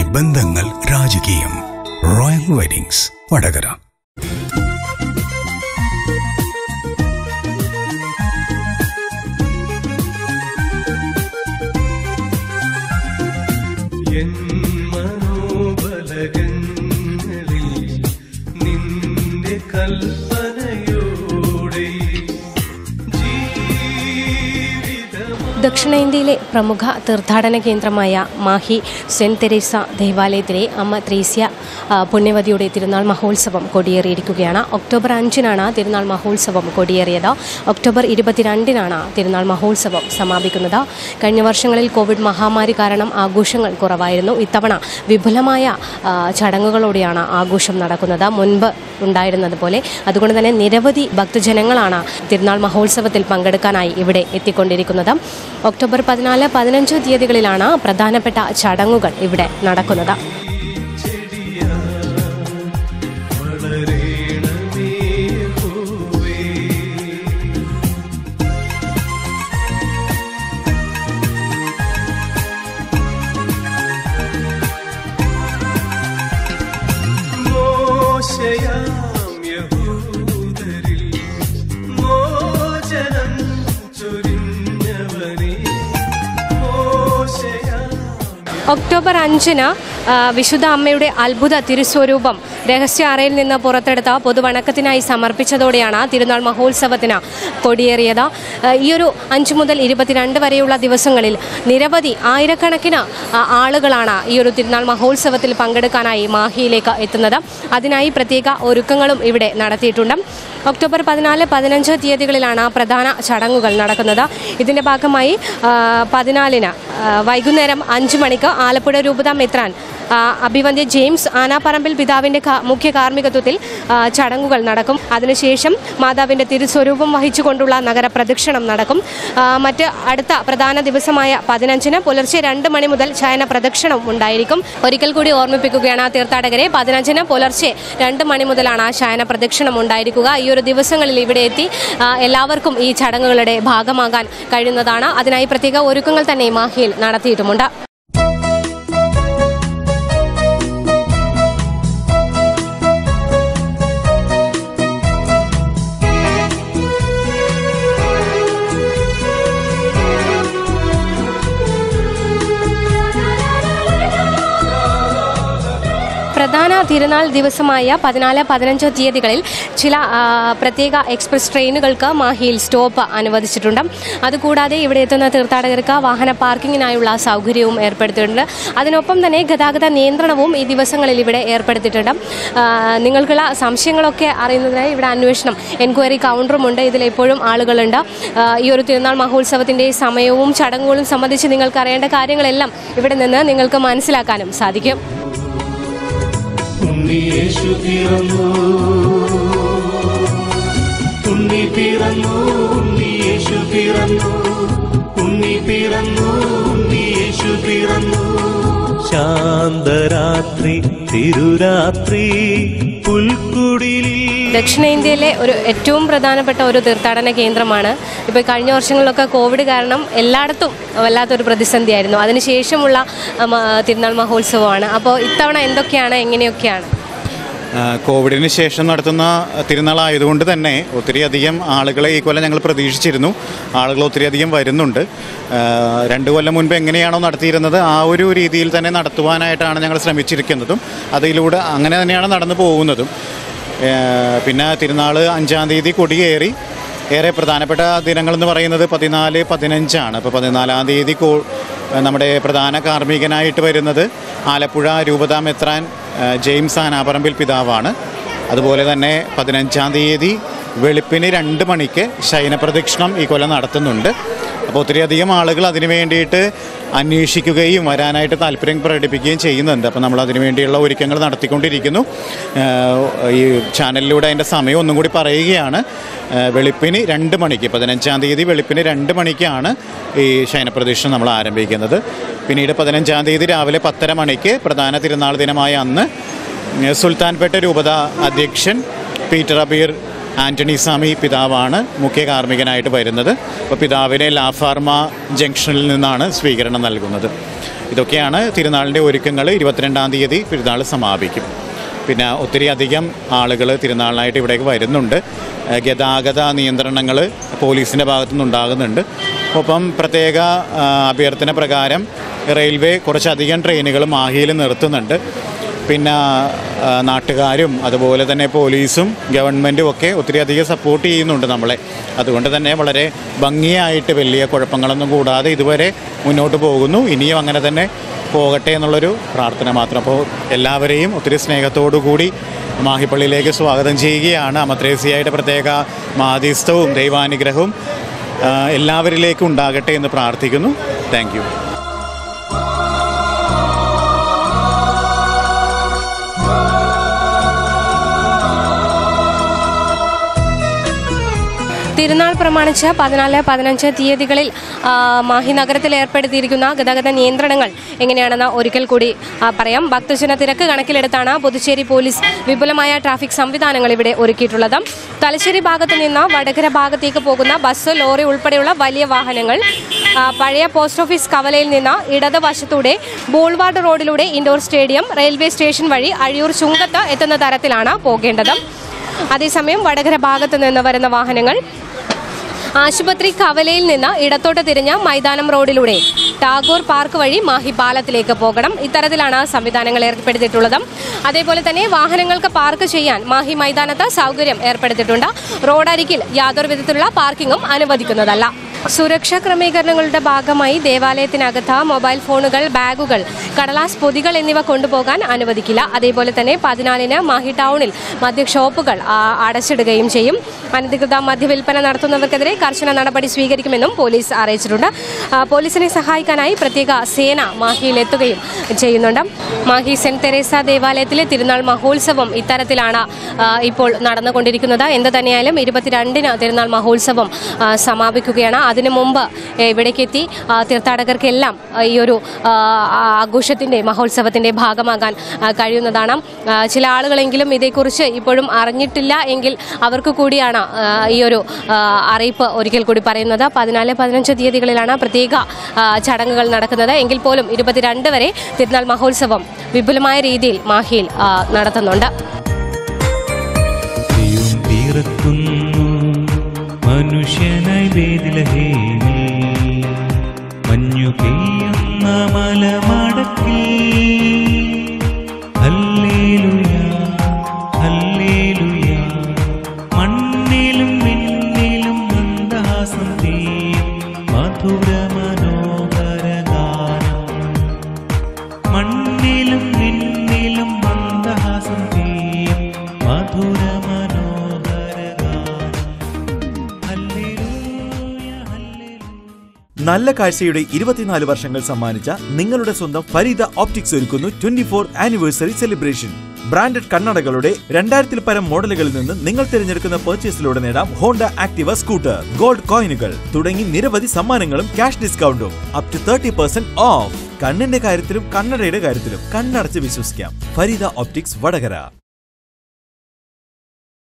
ബന്ധങ്ങൾ രാജകീയം royal weddings Vadakara എൻ മനോബലകങ്ങളിൽ നിന്റെ കൽപ്പനയോടെ ജീവിതം ദക്ഷിണേന്ത്യയിലെ പ്രമുഖ തീർത്ഥാടന കേന്ദ്രമായ മാഹി സെന്റ് തെരേസ ദേവാലയത്തിലെ അമ്മ ത്രേസ്യ ആ, പുണ്യവതിയുടെ തിരുനാൾ മഹോത്സവം കൊടിയേറിയിരിക്കുകയാണ് ഒക്ടോബർ അഞ്ചിനാണ് തിരുനാൾ മഹോത്സവം കൊടിയേറിയത് ഒക്ടോബർ ഇരുപത്തിരണ്ടിനാണ് തിരുനാൾ മഹോത്സവം സമാപിക്കുന്നത് കഴിഞ്ഞ വർഷങ്ങളിൽ കോവിഡ് മഹാമാരി കാരണം ആഘോഷങ്ങൾ കുറവായിരുന്നു ഇത്തവണ വിപുലമായ ആ, ചടങ്ങുകളോടെയാണ് ആഘോഷം നടക്കുന്നത് മുൻപ് ഉണ്ടായിരുന്നത് പോലെ അതുകൊണ്ട് തന്നെ നിരവധി ഭക്തജനങ്ങളാണ് തിരുനാൾ മഹോത്സവത്തിൽ പങ്കെടുക്കാനായി ഇവിടെ എത്തിക്കൊണ്ടിരിക്കുന്നത് ഒക്ടോബർ പതിനാല് പതിനഞ്ച് തീയതികളിലാണ് പ്രധാനപ്പെട്ട ചടങ്ങുകൾ ഇവിടെ നടക്കുന്നത് ചെടിയാ വളരേണമേ ഹോവേ മോശയാം യഹൂദരിൽ മോചനം ചൊരിഞ്ഞവനേ മോശയാം ഒക്ടോബർ അഞ്ചിന് ആ, വിശുദ്ധ അമ്മയുടെ അത്ഭുത തിരുസ്വരൂപം രഹസ്യ അറയിൽ നിന്ന് പുറത്തെടുത്ത പൊതുവണക്കത്തിനായി സമർപ്പിച്ചതോടെയാണ് തിരുനാൾ മഹോത്സവത്തിന് കൊടിയേറിയത് ആ, ഈ ഒരു അഞ്ച് മുതൽ ഇരുപത്തിരണ്ട് വരെയുള്ള ദിവസങ്ങളിൽ നിരവധി ആയിരക്കണക്കിന് ആ, ആളുകളാണ് ഈ ഒരു തിരുനാൾ മഹോത്സവത്തിൽ പങ്കെടുക്കാനായി മാഹിയിലേക്ക് എത്തുന്നത് അതിനായി പ്രത്യേക ഒരുക്കങ്ങളും ഇവിടെ നടത്തിയിട്ടുണ്ട് ഒക്ടോബർ പതിനാല് പതിനഞ്ച് തീയതികളിലാണ് പ്രധാന ചടങ്ങുകൾ നടക്കുന്നത് ഇതിൻ്റെ ഭാഗമായി ആ, പതിനാലിന് ആ, വൈകുന്നേരം അഞ്ച് മണിക്ക് ആലപ്പുഴ രൂപത മെത്രാൻ ആ, അഭിവന്ദ്യ ജെയിംസ് ആനാപ്പറമ്പിൽ പിതാവിൻ്റെ കാ- മുഖ്യ കാർമ്മികത്വത്തിൽ ആ, ചടങ്ങുകൾ നടക്കും അതിനുശേഷം മാതാവിൻ്റെ തിരുസ്വരൂപം വഹിച്ചുകൊണ്ടുള്ള നഗരപ്രദക്ഷിണം നടക്കും ആ, മറ്റ് അടുത്ത പ്രധാന ദിവസമായ പതിനഞ്ചിന് പുലർച്ചെ രണ്ട് മണി മുതൽ ശയന പ്രദക്ഷിണം ഉണ്ടായിരിക്കും ഒരിക്കൽ കൂടി ഓർമ്മിപ്പിക്കുകയാണ് ആ തീർത്ഥാടകരെ പതിനഞ്ചിന് പുലർച്ചെ രണ്ട് മണി മുതലാണ് ആ ശയന പ്രദക്ഷിണം ഉണ്ടായിരിക്കുക ഈ ഒരു ദിവസങ്ങളിൽ ഇവിടെ എത്തി ആ, എല്ലാവർക്കും ഈ ചടങ്ങുകളുടെ ഭാഗമാകാൻ കഴിയുന്നതാണ് അതിനായി പ്രത്യേക ഒരുക്കങ്ങൾ തന്നെ മാഹിയിൽ നടത്തിയിട്ടുമുണ്ട് പ്രധാന തിരുനാൾ ദിവസമായ പതിനാല് പതിനഞ്ച് തീയതികളിൽ ചില ആ, പ്രത്യേക എക്സ്പ്രസ് ട്രെയിനുകൾക്ക് മാഹിയിൽ സ്റ്റോപ്പ് അനുവദിച്ചിട്ടുണ്ട് അതുകൂടാതെ ഇവിടെ എത്തുന്ന തീർത്ഥാടകർക്ക് വാഹന പാർക്കിങ്ങിനായുള്ള സൗകര്യവും ഏർപ്പെടുത്തിയിട്ടുണ്ട് അതിനൊപ്പം തന്നെ ഗതാഗത നിയന്ത്രണവും ഈ ദിവസങ്ങളിൽ ഇവിടെ ഏർപ്പെടുത്തിയിട്ടുണ്ട് ആ, നിങ്ങൾക്കുള്ള സംശയങ്ങളൊക്കെ അറിയുന്നതിനായി ഇവിടെ അന്വേഷണം എൻക്വയറി കൗണ്ടറുമുണ്ട് ഇതിൽ എപ്പോഴും ആളുകളുണ്ട് ആ, ഈ ഒരു തിരുനാൾ മഹോത്സവത്തിൻ്റെ സമയവും ചടങ്ങുകളും സംബന്ധിച്ച് നിങ്ങൾക്ക് അറിയേണ്ട കാര്യങ്ങളെല്ലാം ഇവിടെ നിന്ന് നിങ്ങൾക്ക് മനസ്സിലാക്കാനും സാധിക്കും ഉണ്ണിയേശു പിറന്നു ഉണ്ണി പിറന്നു ഉണ്ണിയേശു പിറന്നു ഉണ്ണി പിറന്നു ഉണ്ണിയേശു പിറന്നു ശാന്തരാത്രി തിരുരാത്രി പുൽക്കുടിലിൽ ദക്ഷിണേന്ത്യയിലെ ഒരു ഏറ്റവും പ്രധാനപ്പെട്ട ഒരു തീർത്ഥാടന കേന്ദ്രമാണ് ഇപ്പോൾ കഴിഞ്ഞ വർഷങ്ങളിലൊക്കെ കോവിഡ് കാരണം എല്ലായിടത്തും വല്ലാത്തൊരു പ്രതിസന്ധിയായിരുന്നു അതിനുശേഷമുള്ള ഉം, ആ, തിരുനാൾ മഹോത്സവമാണ് അപ്പോൾ ഇത്തവണ എന്തൊക്കെയാണ് എങ്ങനെയൊക്കെയാണ് ആ, കോവിഡിന് ശേഷം നടത്തുന്ന തിരുനാളായതുകൊണ്ട് തന്നെ ഒത്തിരിയധികം ആളുകളെ ഈ കൊല്ലം ഞങ്ങൾ പ്രതീക്ഷിച്ചിരുന്നു ആളുകൾ ഒത്തിരിയധികം വരുന്നുണ്ട് ആ, രണ്ട് കൊല്ലം മുൻപ് എങ്ങനെയാണോ നടത്തിയിരുന്നത് ആ ഒരു രീതിയിൽ തന്നെ നടത്തുവാനായിട്ടാണ് ഞങ്ങൾ ശ്രമിച്ചിരിക്കുന്നതും അതിലൂടെ അങ്ങനെ തന്നെയാണ് നടന്നു പോകുന്നതും ആ, പിന്നെ തിരുനാൾ അഞ്ചാം തീയതി കൊടിയേറി ഏറെ പ്രധാനപ്പെട്ട ദിനങ്ങളെന്ന് പറയുന്നത് പതിനാല് പതിനഞ്ചാണ് അപ്പോൾ പതിനാലാം തീയതി കോ നമ്മുടെ പ്രധാന കാർമ്മികനായിട്ട് വരുന്നത് ആലപ്പുഴ രൂപത മെത്രാൻ ആ, ജെയിംസ് ആനാപറമ്പിൽ പിതാവാണ് അതുപോലെ തന്നെ പതിനഞ്ചാം തീയതി വെളുപ്പിന് രണ്ട് മണിക്ക് ശയനപ്രദക്ഷിണം ഈ കൊല്ലം നടത്തുന്നുണ്ട് അപ്പോൾ ഒത്തിരിയധികം ആളുകൾ അതിന് വേണ്ടിയിട്ട് അന്വേഷിക്കുകയും വരാനായിട്ട് താല്പര്യം പ്രകടിപ്പിക്കുകയും ചെയ്യുന്നുണ്ട് അപ്പോൾ നമ്മൾ അതിനു വേണ്ടിയുള്ള ഒരുക്കങ്ങൾ നടത്തിക്കൊണ്ടിരിക്കുന്നു ആഹ് ഈ ചാനലിലൂടെ അതിൻ്റെ സമയം ഒന്നും കൂടി പറയുകയാണ് ആഹ് വെളുപ്പിന് രണ്ട് മണിക്ക് പതിനഞ്ചാം തീയതി വെളുപ്പിന് രണ്ട് മണിക്കാണ് ഈ ശയനപ്രദക്ഷിണം നമ്മൾ ആരംഭിക്കുന്നത് പിന്നീട് പതിനഞ്ചാം തീയതി രാവിലെ പത്തര മണിക്ക് പ്രധാന തിരുനാൾ ദിനമായ അന്ന് സുൽത്താൻപേട്ട രൂപത അധ്യക്ഷൻ പീറ്റർ അബീർ ആൻ്റണി സ്വാമി പിതാവാണ് മുഖ്യ കാർമ്മികനായിട്ട് വരുന്നത് അപ്പോൾ പിതാവിനെ ലാഫാർമ ജംഗ്ഷനിൽ നിന്നാണ് സ്വീകരണം നൽകുന്നത് ഇതൊക്കെയാണ് തിരുനാളിൻ്റെ ഒരുക്കങ്ങൾ ഇരുപത്തിരണ്ടാം തീയതി പെരുന്നാൾ സമാപിക്കും പിന്നെ ഒത്തിരി അധികം ആളുകൾ തിരുനാളിനായിട്ട് ഇവിടേക്ക് വരുന്നുണ്ട് ഏഹ് ഗതാഗത നിയന്ത്രണങ്ങൾ പോലീസിൻ്റെ ഭാഗത്തുനിന്ന് ഉണ്ടാകുന്നുണ്ട് ഒപ്പം പ്രത്യേക ആ, അഭ്യർത്ഥന പ്രകാരം റെയിൽവേ കുറച്ചധികം ട്രെയിനുകൾ മാഹിയിൽ നിർത്തുന്നുണ്ട് പിന്നെ ആ, നാട്ടുകാരും അതുപോലെ തന്നെ പോലീസും ഗവൺമെൻറ്റും ഒക്കെ ഒത്തിരി അധികം സപ്പോർട്ട് ചെയ്യുന്നുണ്ട് നമ്മളെ അതുകൊണ്ട് തന്നെ വളരെ ഭംഗിയായിട്ട് വലിയ കുഴപ്പങ്ങളൊന്നും കൂടാതെ ഇതുവരെ മുന്നോട്ട് പോകുന്നു ഇനിയും അങ്ങനെ തന്നെ പോകട്ടെ എന്നുള്ളൊരു പ്രാർത്ഥന മാത്രം അപ്പോൾ എല്ലാവരെയും ഒത്തിരി സ്നേഹത്തോടു കൂടി മാഹിപ്പള്ളിയിലേക്ക് സ്വാഗതം ചെയ്യുകയാണ് അമത്രേസിയായിട്ട് പ്രത്യേക മാധ്യസ്ഥവും ദൈവാനുഗ്രഹവും ആ, എല്ലാവരിലേക്കും ഉണ്ടാകട്ടെ എന്ന് പ്രാർത്ഥിക്കുന്നു താങ്ക് യു തിരുനാൾ പ്രമാണിച്ച് പതിനാല് പതിനഞ്ച് തീയതികളിൽ ആ, മാഹി നഗരത്തിൽ ഏർപ്പെടുത്തിയിരിക്കുന്ന ഗതാഗത നിയന്ത്രണങ്ങൾ എങ്ങനെയാണെന്ന് ഒരിക്കൽ കൂടി ആ, പറയാം ഭക്തജന തിരക്ക് കണക്കിലെടുത്താണ് പുതുച്ചേരി പോലീസ് വിപുലമായ ട്രാഫിക് സംവിധാനങ്ങൾ ഇവിടെ ഒരുക്കിയിട്ടുള്ളത് തലശ്ശേരി ഭാഗത്ത് നിന്ന് വടകര ഭാഗത്തേക്ക് പോകുന്ന ബസ് ലോറി ഉൾപ്പെടെയുള്ള വലിയ വാഹനങ്ങൾ ആ, പഴയ പോസ്റ്റ് ഓഫീസ് കവലയിൽ നിന്ന് ഇടതുവശത്തൂടെ ബോൾവാർഡ് റോഡിലൂടെ ഇൻഡോർ സ്റ്റേഡിയം റെയിൽവേ സ്റ്റേഷൻ വഴി അഴിയൂർ ചുങ്കത്ത് എത്തുന്ന തരത്തിലാണ് പോകേണ്ടത് അതേസമയം വടകര ഭാഗത്ത് നിന്ന് വരുന്ന വാഹനങ്ങൾ ആശുപത്രി കവലയിൽ നിന്ന് ഇടത്തോട്ട് തിരിഞ്ഞ മൈതാനം റോഡിലൂടെ ടാഗോർ പാർക്ക് വഴി മാഹി പാലത്തിലേക്ക് പോകണം ഇത്തരത്തിലാണ് സംവിധാനങ്ങൾ ഏർപ്പെടുത്തിയിട്ടുള്ളത് അതേപോലെ തന്നെ വാഹനങ്ങൾക്ക് പാർക്ക് ചെയ്യാൻ മാഹി മൈതാനത്ത് സൗകര്യം ഏർപ്പെടുത്തിയിട്ടുണ്ട് റോഡരികിൽ യാതൊരു വിധത്തിലുള്ള പാർക്കിങ്ങും അനുവദിക്കുന്നതല്ല സുരക്ഷാ ക്രമീകരണങ്ങളുടെ ഭാഗമായി ദേവാലയത്തിനകത്ത് മൊബൈൽ ഫോണുകൾ ബാഗുകൾ കടലാസ് പൊതികൾ എന്നിവ കൊണ്ടുപോകാൻ അനുവദിക്കില്ല അതേപോലെ തന്നെ പതിനാലിന് മാഹി ടൗണിൽ മദ്യ ഷോപ്പുകൾ ആ, അടച്ചിടുകയും ചെയ്യും അനധികൃത മദ്യവിൽപ്പന നടത്തുന്നവർക്കെതിരെ കർശന നടപടി സ്വീകരിക്കുമെന്നും പോലീസ് അറിയിച്ചിട്ടുണ്ട് ആ, പോലീസിനെ സഹായിക്കാനായി പ്രത്യേക സേന മാഹിയിൽ എത്തുകയും ചെയ്യുന്നുണ്ട് മാഹി സെന്റ് തെരേസ ദേവാലയത്തിലെ തിരുനാൾ മഹോത്സവം ഇത്തരത്തിലാണ് ആ, ഇപ്പോൾ നടന്നുകൊണ്ടിരിക്കുന്നത് എന്ത് തന്നെയായാലും ഇരുപത്തിരണ്ടിന് തിരുനാൾ മഹോത്സവം ആ, സമാപിക്കുകയാണ് അതിനു മുമ്പ് ഏ, ഇവിടേക്ക് എത്തി ആ, തീർത്ഥാടകർക്കെല്ലാം ആ, ഈ ഒരു ആ, ആഘോഷത്തിൻ്റെ മഹോത്സവത്തിൻ്റെ ഭാഗമാകാൻ ആ, കഴിയുന്നതാണ് ആ, ചില ആളുകളെങ്കിലും ഇതേക്കുറിച്ച് ഇപ്പോഴും അറിഞ്ഞിട്ടില്ല എങ്കിൽ അവർക്ക് കൂടിയാണ് ആ, ഈ ഒരു ആ, അറിയിപ്പ് ഒരിക്കൽ കൂടി പറയുന്നത് പതിനാല് പതിനഞ്ച് തീയതികളിലാണ് പ്രത്യേക ആ, ചടങ്ങുകൾ നടക്കുന്നത് എങ്കിൽ പോലും ഇരുപത്തിരണ്ട് വരെ തിരുനാൾ മഹോത്സവം വിപുലമായ രീതിയിൽ മാഹിയിൽ ആ, നടത്തുന്നുണ്ട് ദൈവം പിറക്കുന്നു മനുഷ്യനായി വേദിലഹേമി മഞ്ഞു പെയ്യുന്ന മലമടക്കിൽ ഹല്ലേലൂയ ഹല്ലേലൂയ മണ്ണിലും വിണ്ണിലും മന്ദഹാസം തീയും മധുര മനോഹര ഗാനം മണ്ണിലും വിണ്ണിലും മന്ദഹാസം തീയും മധുര മനോഹര ഗാനം ഹല്ലേലൂയ ഹല്ലേലൂയ നല്ല കാഴ്ചയുടെ ഇരുപത്തിനാല് വർഷങ്ങൾ സമ്മാനിച്ച നിങ്ങളുടെ സ്വന്തം ഫരീദ ഓപ്റ്റിക്സ് ഒരുക്കുന്നു twenty four anniversary celebration branded കണ്ണടകളുടെ രണ്ടായിരത്തിൽ പരം മോഡലുകളിൽ നിന്ന് നിങ്ങൾ തിരഞ്ഞെടുക്കുന്ന പർച്ചേസിലൂടെ നേടാം ഹോണ്ട ആക്ടിവ സ്കൂട്ടർ ഗോൾഡ് കോയിനുകൾ തുടങ്ങി നിരവധി സമ്മാനങ്ങളും ക്യാഷ് ഡിസ്കൗണ്ടും up to thirty percent off കണ്ണിന്റെ കാര്യത്തിലും കണ്ണടയുടെ കാര്യത്തിലും കണ്ണടച്ച് വിശ്വസിക്കാം ഫരീദ ഓപ്റ്റിക്സ് വടകര